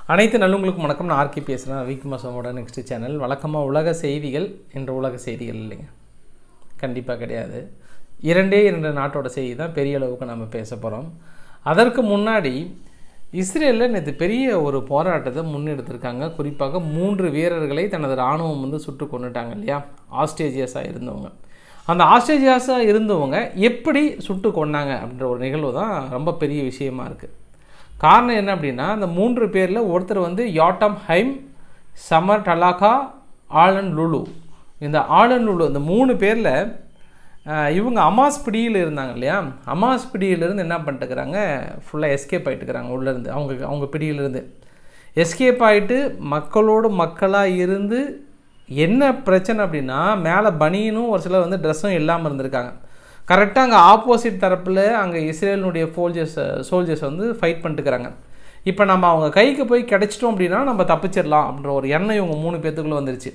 அனைத்து நல்லுங்களுக்கும் வணக்கம் நான் ஆர்கே பேசுகிறேன் விக்மசமோட நெக்ஸ்ட் சேனல் வழக்கமாக உலக செய்திகள் என்ற உலக செய்திகள் இல்லைங்க கண்டிப்பாக கிடையாது இரண்டே இரண்டு நாட்டோட செய்தி தான் பெரிய அளவுக்கு நம்ம பேச போகிறோம் அதற்கு முன்னாடி இஸ்ரேலில் நேற்று பெரிய ஒரு போராட்டத்தை முன்னெடுத்திருக்காங்க குறிப்பாக மூன்று வீரர்களை தனது இராணுவம் வந்து சுட்டு கொண்டுட்டாங்க இல்லையா ஆஸ்ட்ரேஜியஸாக இருந்தவங்க அந்த ஆஸ்ட்ரேஜியாஸாக இருந்தவங்க எப்படி சுட்டு கொண்டாங்க அப்படின்ற ஒரு நிகழ்வு தான் ரொம்ப பெரிய விஷயமா இருக்குது காரணம் என்ன அப்படின்னா அந்த மூன்று பேரில் ஒருத்தர் வந்து யாட்டம் ஹைம் சமர் டலாக்கா ஆலன் லுலு இந்த ஆலன் லுலு இந்த மூணு பேரில் இவங்க அமாஸ் பிடியில் இருந்தாங்க இல்லையா அமாஸ் பிடியிலிருந்து என்ன பண்ணிட்டுக்கிறாங்க ஃபுல்லாக எஸ்கேப் ஆகிட்டுக்கிறாங்க உள்ளேருந்து அவங்க அவங்க பிடியிலிருந்து எஸ்கேப் ஆகிட்டு மக்களோடு மக்களாக இருந்து என்ன பிரச்சனை அப்படின்னா மேலே பனியனும் ஒரு சிலர் வந்து ட்ரெஸ்ஸும் இல்லாமல் இருந்திருக்காங்க கரெக்டாக அங்கே ஆப்போசிட் தரப்பில் அங்கே இஸ்ரேலினுடைய ஃபோல்ஜர்ஸ் சோல்ஜர்ஸ் வந்து ஃபைட் பண்ணிட்டுக்கிறாங்க இப்போ நம்ம அவங்க கைக்கு போய் கிடச்சிட்டோம் அப்படின்னா நம்ம தப்பிச்சிடலாம் அப்படின்ற ஒரு எண்ணம் இவங்க மூணு பேத்துக்குள்ளே வந்துருச்சு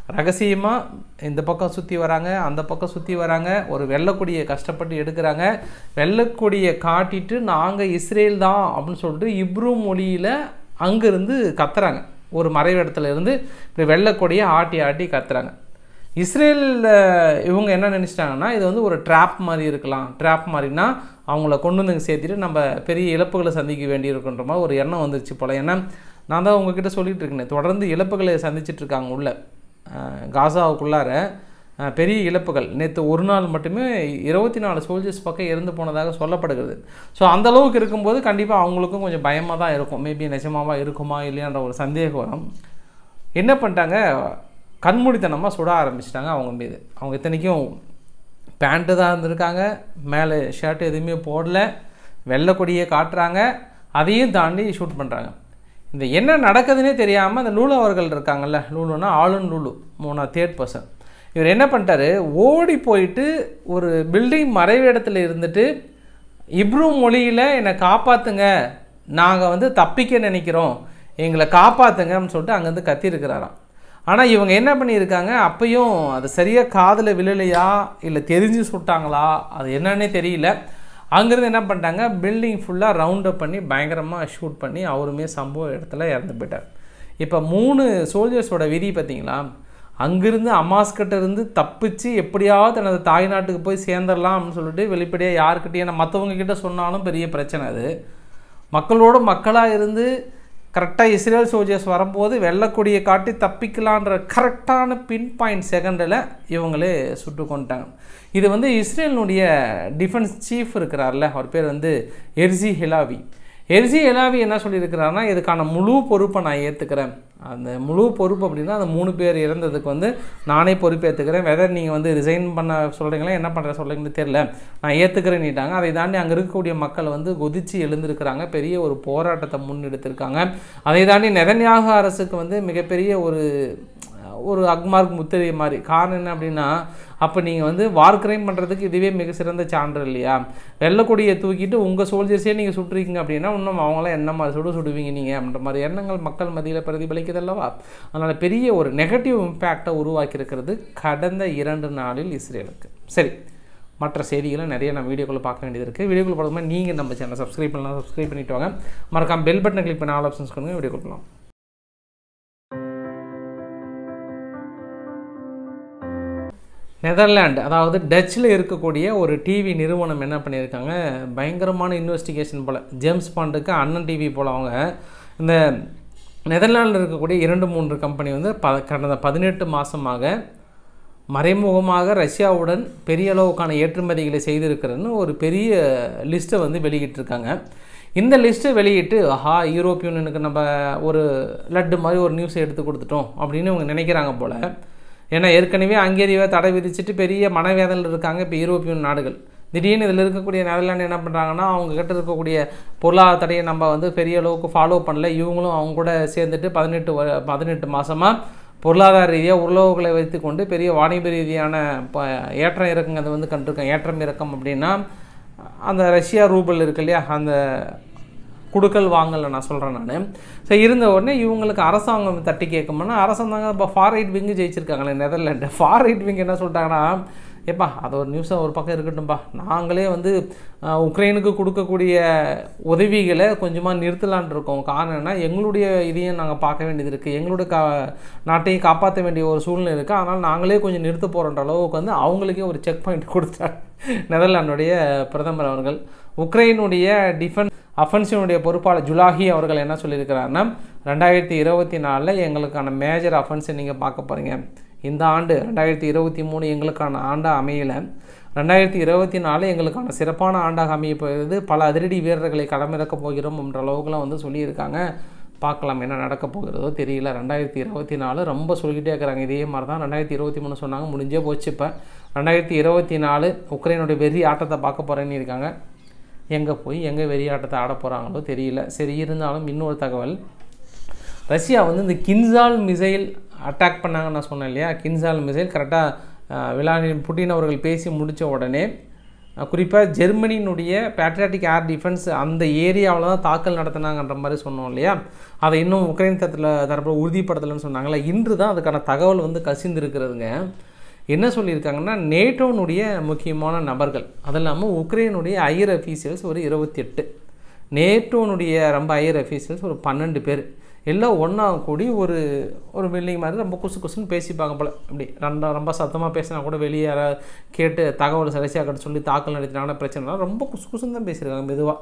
ரகசியமாக இந்த பக்கம் சுற்றி வராங்க அந்த பக்கம் சுற்றி வராங்க ஒரு வெள்ளக்கொடியை கஷ்டப்பட்டு எடுக்கிறாங்க வெள்ளக்கொடியை காட்டிட்டு நாங்கள் இஸ்ரேல் தான் அப்படின்னு சொல்லிட்டு இப்ரூ மொழியில் அங்கேருந்து கத்துறாங்க ஒரு மறைவிடத்துல இருந்து இப்படி வெள்ளக்கொடியை ஆட்டி ஆட்டி கத்துறாங்க இஸ்ரேலில் இவங்க என்ன நினச்சிட்டாங்கன்னா இது வந்து ஒரு ட்ராப் மாதிரி இருக்கலாம் ட்ராப் மாதிரினா அவங்கள கொண்டு வந்து சேர்த்துட்டு நம்ம பெரிய இழப்புகளை சந்திக்க வேண்டியிருக்குன்ற மாதிரி ஒரு எண்ணம் வந்துருச்சு போல் ஏன்னா நான் தான் உங்ககிட்ட சொல்லிகிட்டு இருக்கேன் தொடர்ந்து இழப்புகளை சந்திச்சிட்டு இருக்காங்க உள்ள காசாவுக்குள்ளார பெரிய இழப்புகள் நேற்று ஒரு நாள் மட்டுமே இருபத்தி நாலு சோல்ஜர்ஸ் பக்கம் இறந்து போனதாக சொல்லப்படுகிறது ஸோ அந்த அளவுக்கு இருக்கும்போது கண்டிப்பாக அவங்களுக்கும் கொஞ்சம் பயமாக தான் இருக்கும் மேபி நிஜமாவா இருக்குமா இல்லையான்ற ஒரு சந்தேகம் வரும் என்ன பண்ணிட்டாங்க கண்மூடித்தனமாக சுட ஆரம்பிச்சிட்டாங்க அவங்க மீது அவங்க இத்தனைக்கும் பேண்ட்டு தான் இருந்திருக்காங்க மேலே ஷர்ட் எதுவுமே போடல வெள்ளைக்கொடியை காட்டுறாங்க அதையும் தாண்டி ஷூட் பண்ணுறாங்க இந்த என்ன நடக்குதுன்னே தெரியாமல் அந்த லூலு அவர்கள் இருக்காங்கல்ல லூலுனா ஆளுன் லூலு மூணா தேர்ட் பர்சன் இவர் என்ன பண்ணிட்டாரு ஓடி போயிட்டு ஒரு பில்டிங் மறைவிடத்தில் இருந்துட்டு இப்ரூ மொழியில் என்னை காப்பாற்றுங்க நாங்கள் வந்து தப்பிக்க நினைக்கிறோம் எங்களை காப்பாற்றுங்கன்னு சொல்லிட்டு அங்கேருந்து கத்திருக்கிறாராம் ஆனால் இவங்க என்ன பண்ணியிருக்காங்க அப்பையும் அது சரியாக காதில் விழலையா இல்லை தெரிஞ்சு சுட்டாங்களா அது என்னன்னே தெரியல அங்கேருந்து என்ன பண்ணிட்டாங்க பில்டிங் ஃபுல்லாக ரவுண்ட் அப் பண்ணி பயங்கரமாக ஷூட் பண்ணி அவருமே சம்பவ இடத்துல இறந்து போயிட்டார் இப்போ மூணு சோல்ஜர்ஸோட விதி பார்த்தீங்களா அங்கிருந்து அமாஸ்கிட்ட இருந்து தப்பிச்சு எப்படியாவது தனது தாய்நாட்டுக்கு போய் சேர்ந்துடலாம் அப்படின்னு சொல்லிட்டு வெளிப்படையாக யாருக்கிட்டே மற்றவங்க கிட்ட சொன்னாலும் பெரிய பிரச்சனை அது மக்களோட மக்களாக இருந்து கரெக்டாக இஸ்ரேல் சோல்ஜர்ஸ் வரும்போது வெள்ளக்கொடியை காட்டி தப்பிக்கலான்ற கரெக்டான பின் பாயிண்ட் செகண்டில் இவங்களே சுட்டு கொண்டுட்டாங்க இது வந்து இஸ்ரேலினுடைய டிஃபென்ஸ் சீஃப் இருக்கிறார்ல அவர் பேர் வந்து எர்சி ஹெலாவி எர்சி ஹெலாவி என்ன சொல்லியிருக்கிறாருன்னா இதுக்கான முழு பொறுப்பை நான் ஏற்றுக்கிறேன் அந்த முழு பொறுப்பு அப்படின்னா அந்த மூணு பேர் இறந்ததுக்கு வந்து நானே பொறுப்பேற்றுக்கிறேன் வெதர் நீங்கள் வந்து ரிசைன் பண்ண சொல்கிறீங்களா என்ன பண்ணுற சொல்கிறீங்கன்னு தெரில நான் ஏற்றுக்கிறேன்னுட்டாங்க அதை தாண்டி அங்கே இருக்கக்கூடிய மக்கள் வந்து கொதித்து எழுந்திருக்கிறாங்க பெரிய ஒரு போராட்டத்தை முன்னெடுத்திருக்காங்க அதை தாண்டி நெதன்யாக அரசுக்கு வந்து மிகப்பெரிய ஒரு ஒரு அக்மார்க் முத்திரை மாதிரி காரணம் என்ன அப்படின்னா அப்போ நீங்கள் வந்து வார் கிரைம் பண்ணுறதுக்கு இதுவே மிக சிறந்த சான்று இல்லையா வெள்ளக்கொடியை தூக்கிட்டு உங்கள் சோல்ஜர்ஸே நீங்கள் சுட்டுருக்கீங்க அப்படின்னா இன்னும் அவங்களாம் என்ன மாதிரி சுடு சுடுவீங்க நீங்கள் அப்படின்ற மாதிரி எண்ணங்கள் மக்கள் மத்தியில் பிரதிபலிக்குது அல்லவா அதனால் பெரிய ஒரு நெகட்டிவ் இம்பேக்டை உருவாக்கியிருக்கிறது கடந்த இரண்டு நாளில் இஸ்ரேலுக்கு சரி மற்ற செய்திகளை நிறைய நம்ம வீடியோக்குள்ளே பார்க்க வேண்டியது இருக்குது வீடியோக்குள்ள பார்க்கும்போது நீங்கள் நம்ம சேனல் சப்ஸ்கிரைப் பண்ணலாம் சப்ஸ்கிரைப் பண்ணிட்டு வாங்க மறக்காம பெல் பட்டனை கிளிக் பண்ண ஆல் ஆப்ஷன்ஸ் கொடுங்க வீடியோ கொடுக்கலாம் நெதர்லாண்டு அதாவது டச்சில் இருக்கக்கூடிய ஒரு டிவி நிறுவனம் என்ன பண்ணியிருக்காங்க பயங்கரமான இன்வெஸ்டிகேஷன் போல் ஜேம்ஸ் பாண்டுக்கு அண்ணன் டிவி போல் அவங்க இந்த நெதர்லாண்டில் இருக்கக்கூடிய இரண்டு மூன்று கம்பெனி வந்து ப கடந்த பதினெட்டு மாதமாக மறைமுகமாக ரஷ்யாவுடன் பெரிய அளவுக்கான ஏற்றுமதிகளை செய்திருக்கிறன்னு ஒரு பெரிய லிஸ்ட்டை வந்து வெளியிட்டிருக்காங்க இந்த லிஸ்ட்டை வெளியிட்டு ஆஹா யூரோப் யூனியனுக்கு நம்ம ஒரு லட்டு மாதிரி ஒரு நியூஸை எடுத்து கொடுத்துட்டோம் அப்படின்னு இவங்க நினைக்கிறாங்க போல் ஏன்னா ஏற்கனவே ஹங்கேரியாவை தடை விதிச்சுட்டு பெரிய மனவேதனையில் இருக்காங்க இப்போ யூரோப்பியன் நாடுகள் திடீர்னு இதில் இருக்கக்கூடிய நெதர்லாண்டு என்ன பண்ணுறாங்கன்னா அவங்க கிட்ட இருக்கக்கூடிய பொருளாதார தடையை நம்ம வந்து பெரிய அளவுக்கு ஃபாலோ பண்ணல இவங்களும் அவங்க கூட சேர்ந்துட்டு பதினெட்டு பதினெட்டு மாதமாக பொருளாதார ரீதியாக உறவுகளை வைத்து கொண்டு பெரிய வாணிப ரீதியான ஏற்றம் இறக்கங்க வந்து கண்டிருக்கேன் ஏற்றம் இறக்கம் அப்படின்னா அந்த ரஷ்யா ரூபல் இருக்கு இல்லையா அந்த குடுக்கல் வாங்கலை நான் சொல்கிறேன் நான் ஸோ இருந்த உடனே இவங்களுக்கு அரசாங்கம் தட்டி கேட்கும்போனா அரசாங்கம் இப்போ ஃபார் ரைட் விங்கு ஜெயிச்சிருக்காங்களே நெதர்லாண்டு ஃபார் ரைட் விங் என்ன சொல்லிட்டாங்கன்னா ஏப்பா அது ஒரு நியூஸை ஒரு பக்கம் இருக்கட்டும்பா நாங்களே வந்து அஹ், உக்ரைனுக்கு கொடுக்கக்கூடிய உதவிகளை கொஞ்சமாக நிறுத்தலான் இருக்கோம் காரணம் என்ன எங்களுடைய இதையும் நாங்கள் பார்க்க வேண்டியது இருக்குது எங்களுடைய கா நாட்டையும் காப்பாற்ற வேண்டிய ஒரு சூழ்நிலை இருக்குது அதனால் நாங்களே கொஞ்சம் நிறுத்த போகிறன்ற அளவுக்கு வந்து அவங்களுக்கே ஒரு செக் பாயிண்ட் கொடுத்தார் நெதர்லாண்டுடைய பிரதமர் அவர்கள் உக்ரைனுடைய டிஃபென்ஸ் அஃபென்ஸினுடைய பொறுப்பாளர் ஜுலாஹி அவர்கள் என்ன சொல்லியிருக்கிறாருன்னா ரெண்டாயிரத்தி இருபத்தி நாலில் எங்களுக்கான மேஜர் அஃபென்ஸை நீங்கள் பார்க்க போகிறீங்க இந்த ஆண்டு ரெண்டாயிரத்தி இருபத்தி மூணு எங்களுக்கான ஆண்டாக அமையலை ரெண்டாயிரத்தி இருபத்தி நாலு எங்களுக்கான சிறப்பான ஆண்டாக அமைய போகிறது பல அதிரடி வீரர்களை களமிறக்கப் போகிறோம் என்ற அளவுக்குலாம் வந்து சொல்லியிருக்காங்க பார்க்கலாம் என்ன நடக்க போகிறதோ தெரியல ரெண்டாயிரத்தி இருபத்தி நாலு ரொம்ப சொல்லிக்கிட்டே இருக்கிறாங்க இதே மாதிரி தான் ரெண்டாயிரத்தி இருபத்தி மூணு சொன்னாங்க முடிஞ்சே போச்சு இப்போ ரெண்டாயிரத்தி இருபத்தி நாலு உக்ரைனுடைய வெறி ஆட்டத்தை பார்க்க போகிறேன்னு இருக்காங்க எங்கே போய் எங்கே வெறியாட்டத்தை ஆட போகிறாங்களோ தெரியல சரி இருந்தாலும் இன்னொரு தகவல் ரஷ்யா வந்து இந்த கின்சால் மிசைல் அட்டாக் பண்ணாங்கன்னு நான் சொன்னேன் இல்லையா கின்சால் மிசைல் கரெக்டாக விளாடிமிர் புட்டின் அவர்கள் பேசி முடித்த உடனே குறிப்பாக ஜெர்மனியினுடைய பேட்ரியாட்டிக் ஏர் டிஃபென்ஸ் அந்த ஏரியாவில் தான் தாக்கல் நடத்தினாங்கன்ற மாதிரி சொன்னோம் இல்லையா அதை இன்னும் உக்ரைன் தரத்தில் தரப்பில் உறுதிப்படுத்தலைன்னு சொன்னாங்களே இன்று தான் அதுக்கான தகவல் வந்து கசிந்திருக்கிறதுங்க என்ன சொல்லியிருக்காங்கன்னா நேட்டோனுடைய முக்கியமான நபர்கள் அது இல்லாமல் உக்ரைனுடைய ஐயர் அஃபீஷியல்ஸ் ஒரு இருபத்தி எட்டு நேட்டோனுடைய ரொம்ப ஐயர் அஃபீஷியல்ஸ் ஒரு பன்னெண்டு பேர் எல்லாம் ஒன்றா கூடி ஒரு ஒரு பில்டிங் மாதிரி ரொம்ப குசு குசுன்னு பேசிப்பாங்க போல் அப்படி ரெண்டா ரொம்ப சத்தமாக பேசினா கூட வெளியே யாராவது கேட்டு தகவல் சரிசியாக கட்ட சொல்லி தாக்கல் நடத்தினாங்கன்னா பிரச்சனை ரொம்ப குசு குசுன்னு தான் பேசியிருக்காங்க மெதுவாக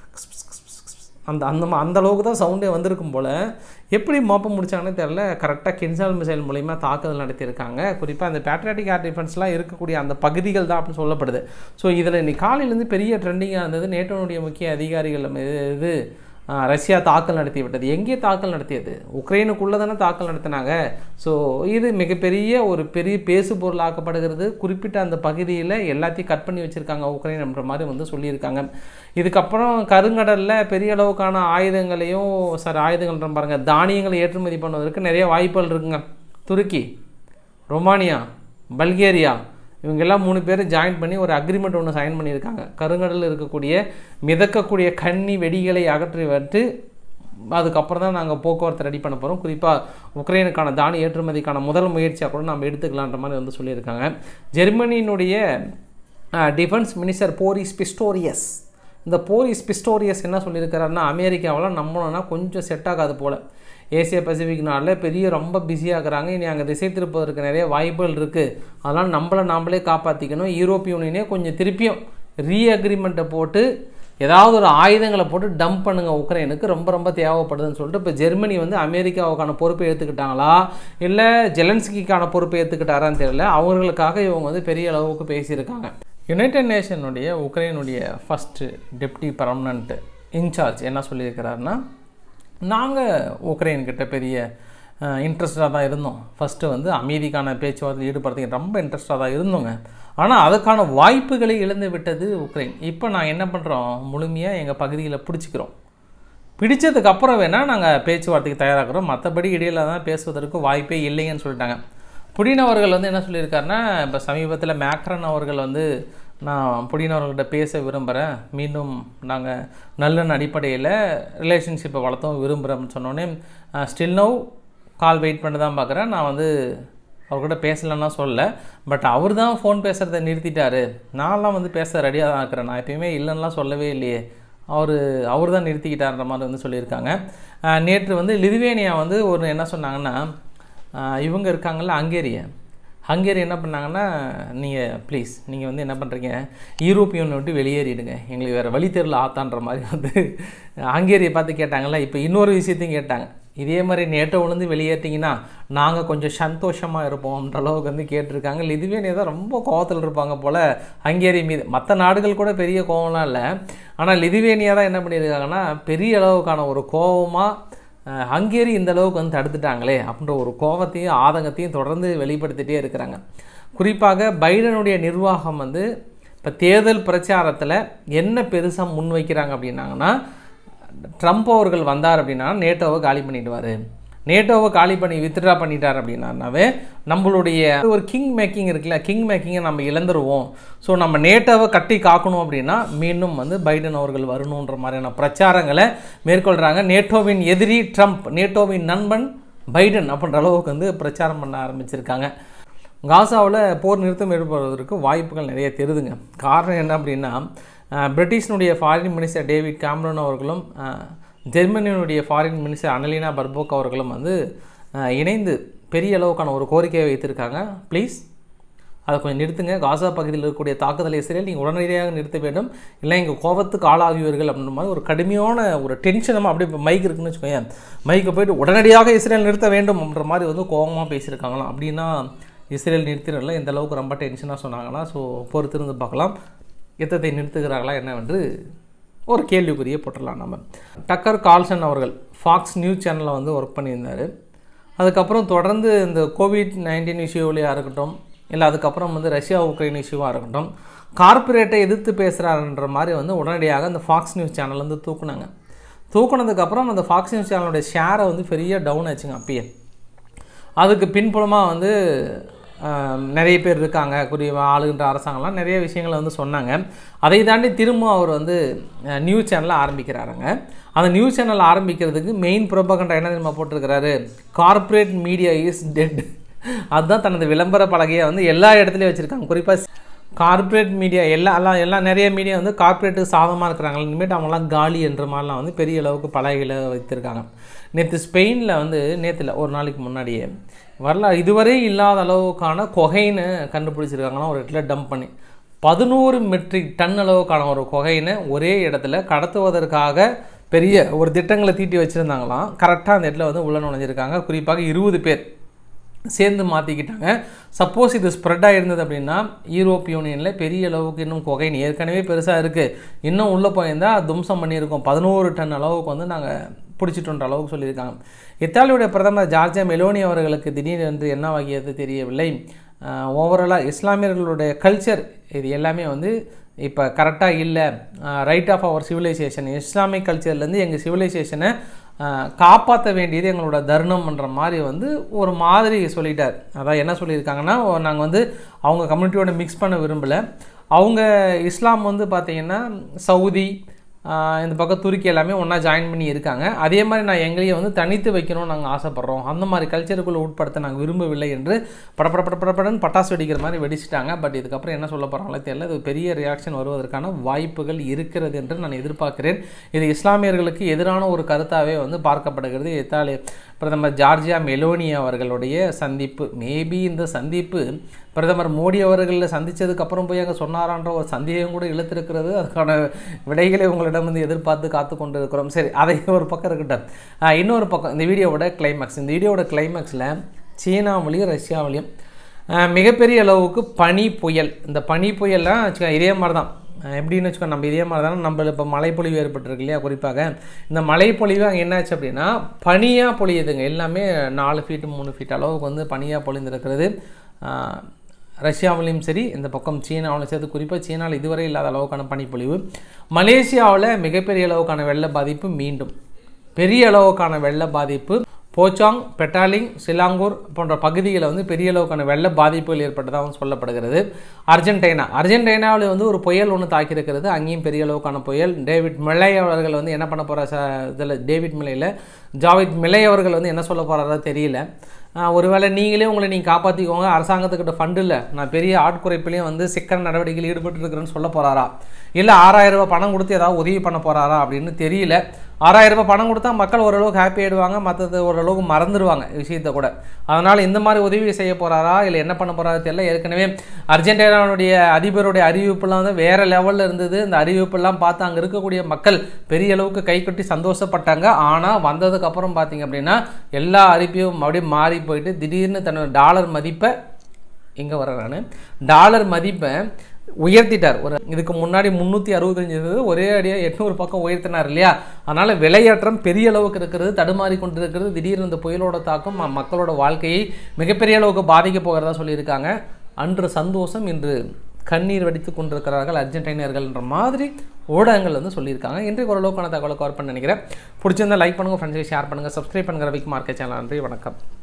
அந்த அந்த மா- அந்த அளவுக்கு தான் சவுண்டே வந்திருக்கும் போல் எப்படி மோப்ப முடிச்சாங்கன்னு தெரில கரெக்டாக கின்சால் மிசைல் மூலிமா தாக்குதல் நடத்தியிருக்காங்க குறிப்பாக அந்த பேட்ரியாட்டிக் ஏர் டிஃபென்ஸ்லாம் இருக்கக்கூடிய அந்த பகுதிகள் தான் அப்படின்னு சொல்லப்படுது ஸோ இதில் இன்னைக்கு காலையிலேருந்து பெரிய ட்ரெண்டிங்காக இருந்தது நேட்டோனுடைய முக்கிய அதிகாரிகள் மீது இது ஆ, ரஷ்யா தாக்கல் நடத்தி விட்டது எங்கே தாக்கல் நடத்தியது உக்ரைனுக்குள்ளே தானே தாக்கல் நடத்தினாங்க ஸோ இது மிகப்பெரிய ஒரு பெரிய பேசு பொருளாக்கப்படுகிறது குறிப்பிட்ட அந்த பகுதியில் எல்லாத்தையும் கட் பண்ணி வச்சுருக்காங்க உக்ரைன்ன்ற மாதிரி வந்து சொல்லியிருக்காங்க இதுக்கப்புறம் கருங்கடலில் பெரிய அளவுக்கான ஆயுதங்களையும் சாரி ஆயுதங்கள்ன்ற பாருங்க தானியங்களை ஏற்றுமதி பண்ணுவதற்கு நிறைய வாய்ப்புகள் இருக்குங்க துருக்கி ரொமானியா பல்கேரியா இவங்கெல்லாம் மூணு பேர் ஜாயின் பண்ணி ஒரு அக்ரிமெண்ட் ஒன்று சைன் பண்ணியிருக்காங்க கருங்கடலில் இருக்கக்கூடிய மிதக்கக்கூடிய கன்னி வெடிகளை அகற்றி விட்டு அதுக்கப்புறம் தான் நாங்கள் போக்குவரத்து ரெடி பண்ண போகிறோம் குறிப்பாக உக்ரைனுக்கான தானிய ஏற்றுமதிக்கான முதல் முயற்சியாக கூட நம்ம எடுத்துக்கலான்ற மாதிரி வந்து சொல்லியிருக்காங்க ஜெர்மனியினுடைய டிஃபென்ஸ் மினிஸ்டர் போரிஸ் பிஸ்டோரியஸ் இந்த போரிஸ் பிஸ்டோரியஸ் என்ன சொல்லியிருக்கிறாருன்னா அமெரிக்காவில் நம்பணும்னா கொஞ்சம் செட் ஆகாது போல் ஏசியா பசிபிக் நாட்டில் பெரிய ரொம்ப பிஸியாக இருக்கிறாங்க இனி அங்கே திசை திருப்பதற்கு நிறைய வாய்ப்புகள் இருக்குது அதனால் நம்மளை நாமளே காப்பாற்றிக்கணும் யூரோப்பிய யூனியனே கொஞ்சம் திருப்பியும் ரீ அக்ரிமெண்ட்டை போட்டு ஏதாவது ஒரு ஆயுதங்களை போட்டு டம்ப் பண்ணுங்க உக்ரைனுக்கு ரொம்ப ரொம்ப தேவைப்படுதுன்னு சொல்லிட்டு இப்போ ஜெர்மனி வந்து அமெரிக்காவுக்கான பொறுப்பை ஏற்றுக்கிட்டாங்களா இல்லை ஜெலன்ஸ்கிக்கான பொறுப்பை ஏற்றுக்கிட்டாரான்னு தெரியல அவங்களுக்காக இவங்க வந்து பெரிய அளவுக்கு பேசியிருக்காங்க யுனைடெட் நேஷனுடைய உக்ரைனுடைய ஃபஸ்ட்டு டெப்டி பர்மனண்ட் இன்சார்ஜ் என்ன சொல்லியிருக்கிறாருன்னா நாங்கள் உக்ரைன்கிட்ட பெரிய இன்ட்ரெஸ்டாக தான் இருந்தோம் ஃபஸ்ட்டு வந்து அமைதிக்கான பேச்சுவார்த்தை ஈடுபடுறதுக்கு ரொம்ப இன்ட்ரெஸ்டாக தான் இருந்தோங்க ஆனால் அதுக்கான வாய்ப்புகளை இழந்து விட்டது உக்ரைன் இப்போ நான் என்ன பண்ணுறோம் முழுமையாக எங்கள் பகுதியில் பிடிச்சிக்கிறோம் பிடிச்சதுக்கு அப்புறம் வேணால் நாங்கள் பேச்சுவார்த்தைக்கு தயாராகிறோம் மற்றபடி இடையில தான் பேசுவதற்கு வாய்ப்பே இல்லைங்கன்னு சொல்லிட்டாங்க புடின் அவர்கள் வந்து என்ன சொல்லியிருக்காருன்னா இப்போ சமீபத்தில் மேக்ரன் அவர்கள் வந்து நான் புடின் அவர்கள்ட்ட பேச விரும்புகிறேன் மீண்டும் நாங்கள் நல்லெண்ண அடிப்படையில் ரிலேஷன்ஷிப்பை வளர்த்தோம் விரும்புகிறேன்னு சொன்னோடனே ஸ்டில் நவ் கால் வெயிட் பண்ணி தான் பார்க்குறேன் நான் வந்து அவர்கிட்ட பேசலன்னா சொல்லல பட் அவர் தான் ஃபோன் பேசுகிறத நிறுத்திட்டாரு நான்லாம் வந்து பேச ரெடியாக தான் இருக்கிறேன் நான் எப்பயுமே இல்லைன்னுலாம் சொல்லவே இல்லையே அவர் அவர் தான் நிறுத்திக்கிட்டார்ன்ற மாதிரி வந்து சொல்லியிருக்காங்க அஹ் நேற்று வந்து லிதுவேனியா வந்து ஒரு என்ன சொன்னாங்கன்னா அஹ் இவங்க இருக்காங்கல்ல ஹங்கேரியா ஹங்கேரி என்ன பண்ணாங்கன்னா நீங்கள் ப்ளீஸ் நீங்கள் வந்து என்ன பண்ணுறீங்க யூரோப்பியன் விட்டு வெளியேறிடுங்க எங்களுக்கு வேறு வழி தெரியல ஆத்தான்ற மாதிரி வந்து ஹங்கேரியை பார்த்து கேட்டாங்கல்ல இப்போ இன்னொரு விஷயத்தையும் கேட்டாங்க இதே மாதிரி நேட்டை விழுந்து வெளியேற்றிங்கன்னா நாங்கள் கொஞ்சம் சந்தோஷமாக இருப்போம்ன்ற அளவுக்கு வந்து கேட்டிருக்காங்க லிதுவேனியா தான் ரொம்ப கோவத்தில் இருப்பாங்க போல் ஹங்கேரி மீது மற்ற நாடுகள் கூட பெரிய கோவம்லாம் இல்லை ஆனால் லிதுவேனியா தான் என்ன பண்ணியிருக்காங்கன்னா பெரிய அளவுக்கான ஒரு கோவமாக அஹ் ஹங்கேரி இந்த அளவுக்கு வந்து தடுத்துட்டாங்களே அப்படின்ற ஒரு கோபத்தையும் ஆதங்கத்தையும் தொடர்ந்து வெளிப்படுத்திட்டே இருக்கிறாங்க குறிப்பாக பைடனுடைய நிர்வாகம் வந்து இப்போ தேர்தல் பிரச்சாரத்தில் என்ன பெருசாக முன்வைக்கிறாங்க அப்படின்னாங்கன்னா ட்ரம்ப் அவர்கள் வந்தார் அப்படின்னா நேட்டோவை காலி பண்ணிடுவார் நேட்டோவை காலி பண்ணி வித்ட்ரா பண்ணிட்டார் அப்படின்னாவே நம்மளுடைய ஒரு கிங் மேக்கிங் இருக்குல்ல கிங் மேக்கிங்கை நம்ம இழந்துருவோம் ஸோ நம்ம நேட்டோவை கட்டி காக்கணும் அப்படின்னா மீண்டும் வந்து பைடன் அவர்கள் வரணுன்ற மாதிரியான பிரச்சாரங்களை மேற்கொள்கிறாங்க நேட்டோவின் எதிரி ட்ரம்ப் நேட்டோவின் நண்பன் பைடன் அப்படின்ற அளவுக்கு வந்து பிரச்சாரம் பண்ண ஆரம்பிச்சிருக்காங்க காசாவில் போர் நிறுத்தம் ஏற்படுவதற்கு வாய்ப்புகள் நிறைய தெரியுதுங்க காரணம் என்ன அப்படின்னா அஹ், பிரிட்டிஷினுடைய ஃபாரின் மினிஸ்டர் டேவிட் கேமரன் அவர்களும் அஹ், ஜெர்மனியினுடைய ஃபாரின் மினிஸ்டர் அனலினா பர்போக் அவர்களும் வந்து அஹ், இணைந்து பெரிய அளவுக்கான ஒரு கோரிக்கையை வைத்திருக்காங்க ப்ளீஸ் அதை கொஞ்சம் நிறுத்துங்க காசா பகுதியில் இருக்கக்கூடிய தாக்குதலை இஸ்ரேல் நீங்கள் உடனடியாக நிறுத்த வேண்டும் இல்லை எங்கள் கோபத்துக்கு ஆளாகுவீர்கள் அப்படின்ற மாதிரி ஒரு கடுமையான ஒரு டென்ஷனமாக அப்படியே இப்போ மைக் இருக்குன்னு வச்சுக்கோங்க மைக்கு போயிட்டு உடனடியாக இஸ்ரேல் நிறுத்த வேண்டும் அப்படின்ற மாதிரி வந்து கோபமாக பேசியிருக்காங்களாம் அப்படின்னா இஸ்ரேல் நிறுத்திடல எந்த அளவுக்கு ரொம்ப டென்ஷனாக சொன்னாங்கன்னா ஸோ பொறுத்திருந்து பார்க்கலாம் யுத்தத்தை நிறுத்துகிறார்களா என்னவென்று ஒரு கேள்விக்குறியை போட்டுடலாம் நம்ம டக்கர் கால்சன் அவர்கள் ஃபாக்ஸ் நியூஸ் சேனலில் வந்து ஒர்க் பண்ணியிருந்தார் அதுக்கப்புறம் தொடர்ந்து இந்த கோவிட் நைன்டீன் இஷ்யூவிலையாக இருக்கட்டும் இல்லை அதுக்கப்புறம் வந்து ரஷ்யா உக்ரைன் இஷ்யூவாக இருக்கட்டும் கார்ப்பரேட்டை எதிர்த்து பேசுகிறாருன்ற மாதிரி வந்து உடனடியாக அந்த ஃபாக்ஸ் நியூஸ் சேனல் வந்து தூக்குனாங்க தூக்குனதுக்கப்புறம் அந்த ஃபாக்ஸ் நியூஸ் சேனலுடைய ஷேரை வந்து பெரிய டவுன் ஆச்சுங்க அப்பயே அதுக்கு பின்புலமாக வந்து ஆஹ், நிறைய பேர் இருக்காங்க குறி ஆளுகின்ற அரசாங்கம்லாம் நிறைய விஷயங்களை வந்து சொன்னாங்க அதை தாண்டி திரும்ப அவர் வந்து நியூஸ் சேனலை ஆரம்பிக்கிறாருங்க அந்த நியூஸ் சேனல் ஆரம்பிக்கிறதுக்கு மெயின் ப்ரோபகண்டா என்ன தெரியுமா போட்டிருக்கிறாரு கார்ப்பரேட் மீடியா இஸ் டெட் அதுதான் தனது விளம்பர பலகையை வந்து எல்லா இடத்துலையும் வச்சுருக்காங்க குறிப்பாக கார்ப்பரேட் மீடியா எல்லா எல்லாம் எல்லாம் நிறைய மீடியா வந்து கார்ப்பரேட்டுக்கு சாதமாக இருக்கிறாங்க இனிமேட்டு அவங்களாம் காலி என்ற மாதிரிலாம் வந்து பெரிய அளவுக்கு பலகைகளை வைத்திருக்காங்க நேற்று ஸ்பெயினில் வந்து நேற்றுல ஒரு நாளைக்கு முன்னாடியே வரலாறு இதுவரை இல்லாத அளவுக்கான கொகைன்னு கண்டுபிடிச்சிருக்காங்களாம் ஒரு இடத்துல டம்ப் பண்ணி பதினோரு மெட்ரிக் டன் அளவுக்கான ஒரு கொகைனை ஒரே இடத்துல கடத்துவதற்காக பெரிய ஒரு திட்டங்களை தீட்டி வச்சுருந்தாங்களாம் கரெக்டாக அந்த இடத்துல வந்து உள்ள நுழைஞ்சிருக்காங்க குறிப்பாக இருபது பேர் சேர்ந்து மாற்றிக்கிட்டாங்க சப்போஸ் இது ஸ்ப்ரெட் இருந்தது அப்படின்னா யூரோப் யூனியனில் பெரிய அளவுக்கு இன்னும் கொகைன் ஏற்கனவே பெருசாக இருக்குது இன்னும் உள்ளே போயிருந்தால் தும்சம் பண்ணியிருக்கோம் பதினோரு டன் அளவுக்கு வந்து நாங்கள் பிடிச்சிட்டோன்ற அளவுக்கு சொல்லியிருக்காங்க இத்தாலியுடைய பிரதமர் ஜார்ஜியா மெலோனி அவர்களுக்கு திடீரென்று என்ன வகையது தெரியவில்லை ஓவராலாக இஸ்லாமியர்களுடைய கல்ச்சர் இது எல்லாமே வந்து இப்போ கரெக்டாக இல்லை ரைட் ஆஃப் அவர் சிவிலைசேஷன் இஸ்லாமிக் கல்ச்சர்லேருந்து எங்கள் சிவிலைசேஷனை காப்பாற்ற வேண்டியது எங்களோட தருணம்ன்ற மாதிரி வந்து ஒரு மாதிரி சொல்லிட்டார் அதான் என்ன சொல்லியிருக்காங்கன்னா நாங்கள் வந்து அவங்க கம்யூனிட்டியோட மிக்ஸ் பண்ண விரும்பலை அவங்க இஸ்லாம் வந்து பார்த்திங்கன்னா சவுதி ஆஹ் இந்த பக்கம் துருக்கி எல்லாமே ஒன்றா ஜாயின் பண்ணி இருக்காங்க அதே மாதிரி நான் எங்களையும் வந்து தனித்து வைக்கணும்னு நாங்கள் ஆசைப்பட்றோம் அந்த மாதிரி கல்ச்சருக்குள்ளே உட்படுத்த நாங்கள் விரும்பவில்லை என்று படப்பட படப்படன்னு பட்டாசு வெடிக்கிற மாதிரி வெடிச்சிட்டாங்க பட் இதுக்கப்புறம் என்ன சொல்ல போகிறாங்களே தெரியல இது பெரிய ரியாக்ஷன் வருவதற்கான வாய்ப்புகள் இருக்கிறது என்று நான் எதிர்பார்க்கிறேன் இது இஸ்லாமியர்களுக்கு எதிரான ஒரு கருத்தாகவே வந்து பார்க்கப்படுகிறது இத்தாலி பிரதமர் ஜார்ஜியா மெலோனி அவர்களுடைய சந்திப்பு மேபி இந்த சந்திப்பு பிரதமர் மோடி அவர்களை சந்தித்ததுக்கு அப்புறம் போய் அங்கே சொன்னாரான்ற ஒரு சந்தேகம் கூட இழுத்திருக்கிறது அதுக்கான விடைகளை உங்களிடம் வந்து எதிர்பார்த்து காத்து கொண்டு இருக்கிறோம் சரி அதை ஒரு பக்கம் இருக்கட்டும் ஆஹ் இன்னொரு பக்கம் இந்த வீடியோவோட கிளைமேக்ஸ் இந்த வீடியோவோட கிளைமேக்ஸில் சீனாவிலையும் ரஷ்யாவிலையும் ஆஹ் மிகப்பெரிய அளவுக்கு பனி புயல் இந்த பனி புயல்லாம் வச்சுக்கோங்க இதே மாதிரி தான் அஹ் எப்படின்னு வச்சுக்கோ நம்ம இதே மாதிரி தானே நம்ம இப்போ மழைப்பொழிவு ஏற்பட்டிருக்கு இல்லையா குறிப்பாக இந்த மழைப்பொழிவு அங்கே என்னாச்சு அப்படின்னா பனியாக பொழியுதுங்க எல்லாமே நாலு ஃபீட்டு மூணு ஃபீட் அளவுக்கு வந்து பனியாக பொழிந்திருக்கிறது ஆஹ் ரஷ்யாவிலையும் சரி இந்த பக்கம் சீனாவிலும் சேர்த்து குறிப்பாக சீனாவில் இதுவரை இல்லாத அளவுக்கான பனிப்பொழிவு மலேசியாவில் மிகப்பெரிய அளவுக்கான வெள்ள பாதிப்பு மீண்டும் பெரிய அளவுக்கான வெள்ள பாதிப்பு போச்சாங் பெட்டாலிங் சிலாங்கூர் போன்ற பகுதிகளில் வந்து பெரிய அளவுக்கான வெள்ள பாதிப்புகள் ஏற்பட்டதாகவும் சொல்லப்படுகிறது அர்ஜென்டினா அர்ஜென்டினாவில் வந்து ஒரு புயல் ஒன்று தாக்கியிருக்கிறது அங்கேயும் பெரிய அளவுக்கான புயல் டேவிட் மிலை அவர்கள் வந்து என்ன பண்ண போகிற ச இதில் டேவிட் மிலையில் ஜாவித் மிலை அவர்கள் வந்து என்ன சொல்ல போகிறாரோ தெரியல ஆஹ் ஒருவேளை நீங்களே உங்களை நீங்கள் காப்பாற்றிக்கோங்க அரசாங்கத்துக்கிட்ட ஃபண்டு இல்லை நான் பெரிய ஆட்குறைப்பிலையும் வந்து சிக்கன நடவடிக்கையில் ஈடுபட்டு இருக்கிறேன்னு சொல்ல போகிறாரா இல்லை ஆறாயிரம் ரூபாய் பணம் கொடுத்து ஏதாவது உதவி பண்ண போகிறாரா அப்படின்னு தெரியல ஆறாயிரம் ரூபாய் பணம் கொடுத்தா மக்கள் ஓரளவுக்கு ஹாப்பி ஆகிடுவாங்க மற்றது ஓரளவுக்கு மறந்துடுவாங்க விஷயத்தை கூட அதனால் இந்த மாதிரி உதவி செய்ய போகிறாரா இல்லை என்ன பண்ண போகிறாரா தெரியல ஏற்கனவே அர்ஜென்டினாவுடைய அதிபருடைய அறிவிப்புலாம் வந்து வேறு லெவலில் இருந்தது இந்த அறிவிப்பெல்லாம் பார்த்து அங்கே இருக்கக்கூடிய மக்கள் பெரிய அளவுக்கு கை கட்டி சந்தோஷப்பட்டாங்க ஆனால் வந்ததுக்கப்புறம் பார்த்தீங்க அப்படின்னா எல்லா அறிவிப்பும் அப்படியே மாறி போயிட்டு திடீர்னு தன்னோட டாலர் மதிப்பை இங்கே வரேன் நான் டாலர் மதிப்பை உயர்த்திட்டார் ஒரு இதுக்கு முன்னாடி முந்நூற்றி அறுபத்தஞ்சு இருந்தது ஒரே அடியாக எட்நூறு பக்கம் உயர்த்தினார் இல்லையா அதனால் விலையேற்றம் பெரிய அளவுக்கு இருக்கிறது தடுமாறி கொண்டு இருக்கிறது திடீர்னு இந்த புயலோட தாக்கம் ம- மக்களோட வாழ்க்கையை மிகப்பெரிய அளவுக்கு பாதிக்க போகிறதா சொல்லியிருக்காங்க அன்று சந்தோஷம் இன்று கண்ணீர் வடித்து கொண்டிருக்கிறார்கள் அர்ஜென்டினியர்கள்ன்ற மாதிரி ஊடகங்கள் வந்து சொல்லியிருக்காங்க இன்றைக்கு ஓரளவுக்கான தகவலை கவர் பண்ண நினைக்கிறேன் பிடிச்சிருந்தா லைக் பண்ணுங்கள் ஃப்ரெண்ட்ஸை ஷேர் பண்ணுங்கள் சப்ஸ்கிரைப் பண்ணுங்கள் ரவிக் மார்க்கெட் சேனல் நன்றி வணக்கம்